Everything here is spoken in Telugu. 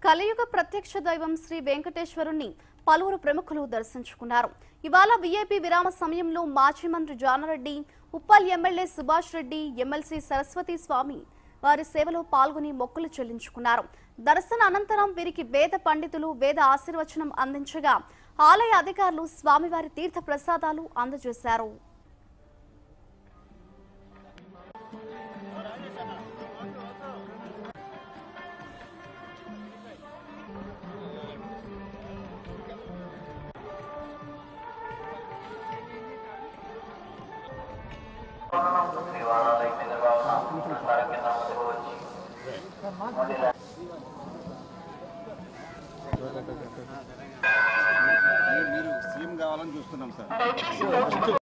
కలియుగ ప్రత్యక్ష దైవం శ్రీ వెంకటేశ్వరుణ్ణి పలువురు ప్రముఖులు దర్శించుకున్నారు ఇవాళ వీఐపీ విరామ సమయంలో మాజీ మంత్రి జానారెడ్డి ఉప్పల్ ఎమ్మెల్యే సుభాష్ రెడ్డి ఎమ్మెల్సీ సరస్వతి స్వామి వారి సేవలో పాల్గొని మొక్కులు చెల్లించుకున్నారు దర్శన అనంతరం వీరికి వేద పండితులు వేద ఆశీర్వచనం అందించగా ఆలయ అధికారులు స్వామివారి తీర్థ ప్రసాదాలు అందజేశారు మీరు సీఎం కావాలని చూస్తున్నాం సార్